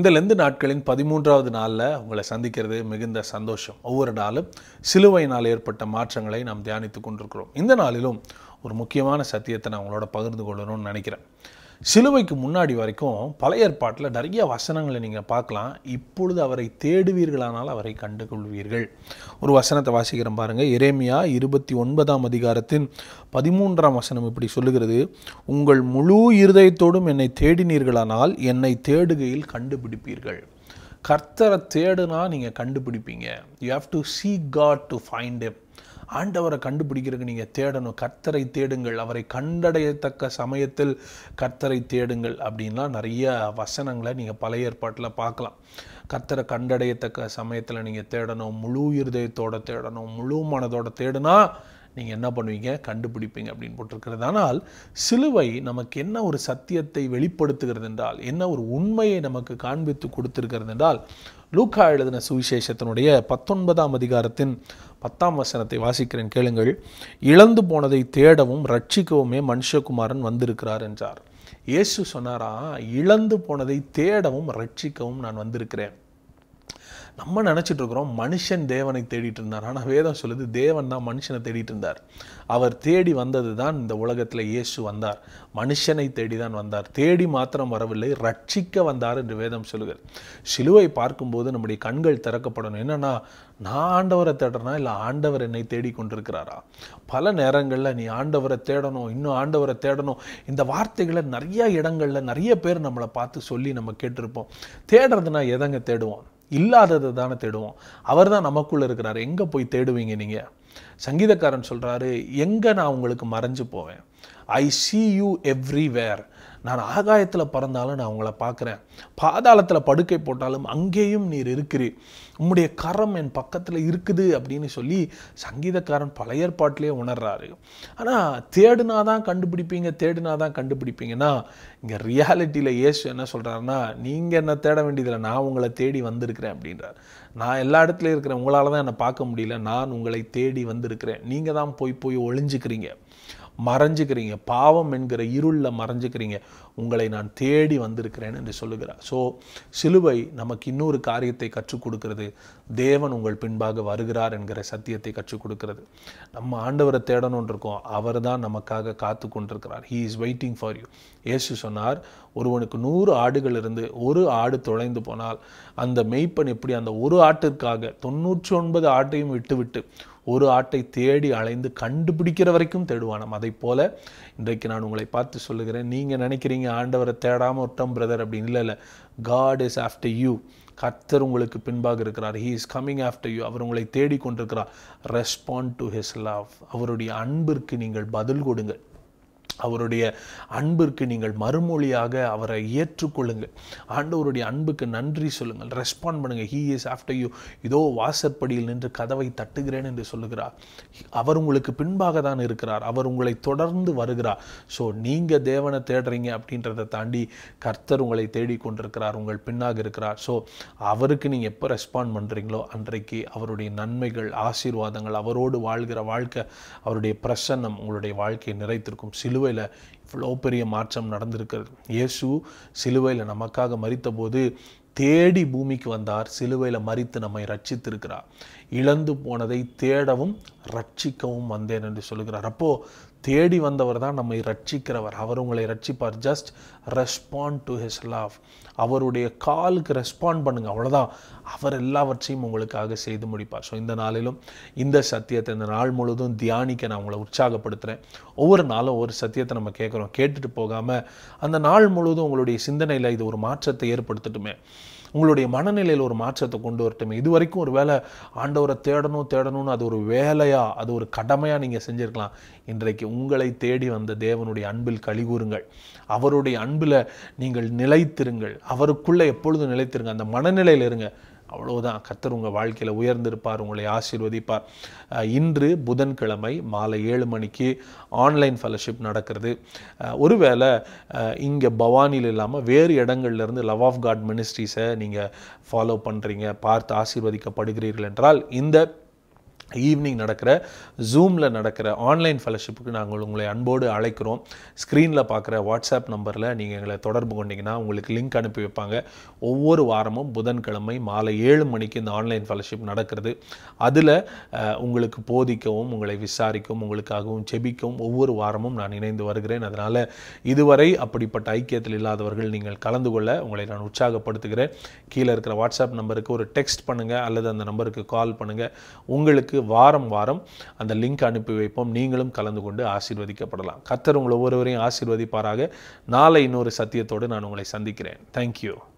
இந்த லெந்து நாட்களின் பதிமூன்றாவது நாளில் உங்களை சந்திக்கிறது மிகுந்த சந்தோஷம் ஒவ்வொரு நாளும் சிலுவையினால் ஏற்பட்ட மாற்றங்களை நாம் தியானித்து கொண்டிருக்கிறோம் இந்த நாளிலும் ஒரு முக்கியமான சத்தியத்தை நான் உங்களோட பகிர்ந்து கொள்ளணும்னு நினைக்கிறேன் சிலுவைக்கு முன்னாடி வரைக்கும் பழைய ஏற்பாட்டில் நிறைய வசனங்களை நீங்கள் பார்க்கலாம் இப்பொழுது அவரை தேடுவீர்களானால் அவரை கண்டு கொள்வீர்கள் ஒரு வசனத்தை வாசிக்கிறேன் பாருங்கள் எரேமியா இருபத்தி ஒன்பதாம் அதிகாரத்தின் பதிமூன்றாம் வசனம் இப்படி சொல்லுகிறது உங்கள் முழு இருதயத்தோடும் என்னை தேடினீர்களானால் என்னை தேடுகையில் கண்டுபிடிப்பீர்கள் கர்த்தரை தேடுனா நீங்கள் கண்டுபிடிப்பீங்க you have to seek God to find him ஆண்டவரை கண்டுபிடிக்கிறதுக்கு நீங்கள் தேடணும் கர்த்தரை தேடுங்கள் அவரை கண்டடையத்தக்க சமயத்தில் கர்த்தரை தேடுங்கள் அப்படின்லாம் நிறைய வசனங்களை நீங்கள் பழைய ஏற்பாட்டில் பார்க்கலாம் கர்த்தரை கண்டடையத்தக்க சமயத்தில் நீங்கள் தேடணும் முழு இருதயத்தோட தேடணும் முழு மனதோட தேடுனா நீங்கள் என்ன பண்ணுவீங்க கண்டுபிடிப்பீங்க அப்படின்னு போட்டிருக்கிறது ஆனால் சிலுவை நமக்கு என்ன ஒரு சத்தியத்தை வெளிப்படுத்துகிறது என்றால் என்ன ஒரு உண்மையை நமக்கு காண்பித்து கொடுத்திருக்கிறது என்றால் லூக்கா எழுதின சுவிசேஷத்தினுடைய பத்தொன்பதாம் அதிகாரத்தின் பத்தாம் வசனத்தை வாசிக்கிறேன் கேளுங்கள் இழந்து போனதை தேடவும் ரட்சிக்கவுமே மனுஷகுமாரன் வந்திருக்கிறார் என்றார் இயேசு சொன்னாரா இழந்து போனதை தேடவும் ரட்சிக்கவும் நான் வந்திருக்கிறேன் நம்ம நினச்சிட்டு இருக்கிறோம் மனுஷன் தேவனை தேடிட்டு இருந்தார் ஆனால் வேதம் சொல்லுது தேவன் தான் மனுஷனை தேடிட்டு இருந்தார் அவர் தேடி வந்தது தான் இந்த உலகத்தில் இயேசு வந்தார் மனுஷனை தேடி தான் வந்தார் தேடி மாத்திரம் வரவில்லை ரட்சிக்க வந்தார் என்று வேதம் சொல்லுகிறது சிலுவை பார்க்கும்போது நம்முடைய கண்கள் திறக்கப்படணும் என்னன்னா நான் ஆண்டவரை தேடுறேனா இல்லை ஆண்டவர் என்னை தேடி கொண்டிருக்கிறாரா பல நேரங்களில் நீ ஆண்டவரை தேடணும் இன்னும் ஆண்டவரை தேடணும் இந்த வார்த்தைகளை நிறைய இடங்களில் நிறைய பேர் நம்மளை பார்த்து சொல்லி நம்ம கேட்டிருப்போம் தேடுறதுனா எதங்க தேடுவோம் இல்லாததை தானே தேடுவோம் அவர் தான் நமக்குள்ளே இருக்கிறார் எங்கே போய் தேடுவீங்க நீங்கள் சங்கீதக்காரன் சொல்கிறாரு எங்கே நான் உங்களுக்கு மறைஞ்சு போவேன் ஐ see யூ எவ்ரிவேர் நான் ஆகாயத்தில் பறந்தாலும் நான் உங்களை பார்க்குறேன் பாதாளத்தில் படுக்கை போட்டாலும் அங்கேயும் நீர் இருக்கிறீர் உம்முடைய கரம் என் பக்கத்தில் இருக்குது அப்படின்னு சொல்லி சங்கீதக்காரன் பழைய ஏற்பாட்டிலே உணர்றாரு ஆனால் தேடுனா தான் கண்டுபிடிப்பீங்க தேடுனா தான் கண்டுபிடிப்பீங்கன்னா இங்கே ரியாலிட்டியில் இயேசு என்ன சொல்கிறாருன்னா நீங்கள் என்ன தேட வேண்டியதில்லை நான் உங்களை தேடி வந்திருக்கிறேன் அப்படின்றார் நான் எல்லா இடத்துலையும் இருக்கிறேன் உங்களால் தான் என்னை பார்க்க முடியல நான் உங்களை தேடி வந்திருக்கிறேன் நீங்கள் தான் போய் போய் ஒளிஞ்சுக்கிறீங்க மறைஞ்சுக்கிறீங்க பாவம் என்கிற இருளில் மறைஞ்சுக்கிறீங்க உங்களை நான் தேடி வந்திருக்கிறேன் என்று சொல்லுகிறார் ஸோ சிலுவை நமக்கு இன்னொரு காரியத்தை கற்றுக் கொடுக்கிறது தேவன் உங்கள் பின்பாக வருகிறார் என்கிற சத்தியத்தை கற்றுக் கொடுக்கிறது நம்ம ஆண்டவரை தேடணும்னு இருக்கோம் அவர் தான் நமக்காக காத்து கொண்டிருக்கிறார் he is waiting for you இயேசு சொன்னார் ஒருவனுக்கு நூறு ஆடுகள் இருந்து ஒரு ஆடு தொலைந்து போனால் அந்த மெய்ப்பன் எப்படி அந்த ஒரு ஆட்டிற்காக தொண்ணூற்றி ஒன்பது ஆட்டையும் விட்டுவிட்டு ஒரு ஆட்டை தேடி அலைந்து கண்டுபிடிக்கிற வரைக்கும் தேடுவானாம் அதை போல இன்றைக்கு நான் உங்களை பார்த்து சொல்லுகிறேன் நீங்கள் நினைக்கிறீங்க ஆண்டவரை தேடாமல் விட்டோம் பிரதர் அப்படின்னு இல்லை இல்லை காட் இஸ் ஆஃப்டர் யூ கர்த்தர் உங்களுக்கு பின்பாக இருக்கிறார் he is coming after you அவர் உங்களை தேடிக்கொண்டிருக்கிறார் ரெஸ்பாண்ட் டு ஹிஸ் லவ் அவருடைய அன்பிற்கு நீங்கள் பதில் கொடுங்கள் அவருடைய அன்பிற்கு நீங்கள் மறுமொழியாக அவரை ஏற்றுக்கொள்ளுங்கள் ஆண்டவருடைய அன்புக்கு நன்றி சொல்லுங்கள் ரெஸ்பாண்ட் பண்ணுங்கள் ஹீ இஸ் ஆஃப்டர் யூ இதோ வாசற்படியில் நின்று கதவை தட்டுகிறேன் என்று சொல்லுகிறார் அவர் உங்களுக்கு பின்பாக தான் இருக்கிறார் அவர் உங்களை தொடர்ந்து வருகிறார் ஸோ நீங்கள் தேவனை தேடுறீங்க அப்படின்றத தாண்டி கர்த்தர் உங்களை தேடிக்கொண்டிருக்கிறார் உங்கள் பின்னாக இருக்கிறார் ஸோ அவருக்கு நீங்கள் எப்போ ரெஸ்பாண்ட் பண்ணுறீங்களோ அன்றைக்கு அவருடைய நன்மைகள் ஆசீர்வாதங்கள் அவரோடு வாழ்கிற வாழ்க்கை அவருடைய பிரசன்னம் உங்களுடைய வாழ்க்கையை நிறைத்திருக்கும் சிலுவையில் இவ்வளோ பெரிய மாற்றம் நடந்திருக்கிறது இயேசு சிலுவையில் நமக்காக மறித்தபோது தேடி பூமிக்கு வந்தார் சிலுவையில் மறித்து நம்மை ரட்சித்திருக்கிறார் இழந்து போனதை தேடவும் ரட்சிக்கவும் வந்தேன் என்று சொல்லுகிறார் அப்போது தேடி வந்தவர் தான் நம்மை ரட்சிக்கிறவர் அவர் உங்களை ரட்சிப்பார் just respond to his love அவருடைய காலுக்கு ரெஸ்பாண்ட் பண்ணுங்க அவ்வளோதான் அவர் எல்லாவற்றையும் உங்களுக்காக செய்து முடிப்பார் ஸோ இந்த நாளிலும் இந்த சத்தியத்தை இந்த நாள் முழுவதும் தியானிக்க நான் உங்களை உற்சாகப்படுத்துகிறேன் ஒவ்வொரு நாளும் ஒரு சத்தியத்தை நம்ம கேட்குறோம் கேட்டுட்டு போகாமல் அந்த நாள் முழுவதும் உங்களுடைய சிந்தனையில் இது ஒரு மாற்றத்தை ஏற்படுத்தட்டுமே உங்களுடைய மனநிலையில் ஒரு மாற்றத்தை கொண்டு வரட்டுமே இது வரைக்கும் ஒரு வேலை ஆண்டவரை தேடணும் தேடணும்னு அது ஒரு வேலையா அது ஒரு கடமையாக நீங்கள் செஞ்சுருக்கலாம் இன்றைக்கு உங்களை தேடி வந்த தேவனுடைய அன்பில் கழிகூறுங்கள் அவருடைய அன்பில் நீங்கள் நிலைத்திருங்கள் அவருக்குள்ளே எப்பொழுதும் நிலைத்திருங்க அந்த மனநிலையில் இருங்க அவ்வளவுதான் கர்த்தர் உங்கள் வாழ்க்கையில் உயர்ந்திருப்பார் உங்களை ஆசீர்வதிப்பார் அஹ் இன்று புதன்கிழமை மாலை ஏழு மணிக்கு ஆன்லைன் ஃபெலோஷிப் நடக்கிறது அஹ் ஒருவேளை இங்கே பவானியில் இல்லாமல் வேறு இடங்கள்ல இருந்து லவ் ஆஃப் காட் மினிஸ்ட்ரீஸை நீங்கள் ஃபாலோ பண்ணுறீங்க பார்த்து ஆசீர்வதிக்கப்படுகிறீர்கள் என்றால் இந்த ஈவினிங் நடக்கிற ஜூமில் நடக்கிற ஆன்லைன் ஃபெலோஷிப்புக்கு நாங்கள் உங்களை அன்போடு அழைக்கிறோம் ஸ்க்ரீனில் பார்க்குற வாட்ஸ்அப் நம்பரில் நீங்கள் எங்களை தொடர்பு கொண்டீங்கன்னா உங்களுக்கு லிங்க் அனுப்பி வைப்பாங்க ஒவ்வொரு வாரமும் புதன்கிழமை மாலை ஏழு மணிக்கு இந்த ஆன்லைன் ஃபெலோஷிப் நடக்கிறது அதில் உங்களுக்கு போதிக்கவும் உங்களை விசாரிக்கவும் உங்களுக்காகவும் செபிக்கவும் ஒவ்வொரு வாரமும் நான் இணைந்து வருகிறேன் அதனால் இதுவரை அப்படிப்பட்ட ஐக்கியத்தில் இல்லாதவர்கள் நீங்கள் கலந்து கொள்ள உங்களை நான் உற்சாகப்படுத்துகிறேன் கீழே இருக்கிற வாட்ஸ்அப் நம்பருக்கு ஒரு டெக்ஸ்ட் பண்ணுங்கள் அல்லது அந்த நம்பருக்கு கால் பண்ணுங்கள் உங்களுக்கு வாரம் வாரம் அந்த லிங்க் அனுப்பி வைப்போம் நீங்களும் கலந்து கொண்டு ஆசீர்வதிக்கப்படலாம் கத்தர் உங்களை ஒவ்வொருவரையும் ஆசீர்வதிப்பாராக நாளை இன்னொரு சத்தியத்தோடு நான் உங்களை சந்திக்கிறேன் தேங்க்யூ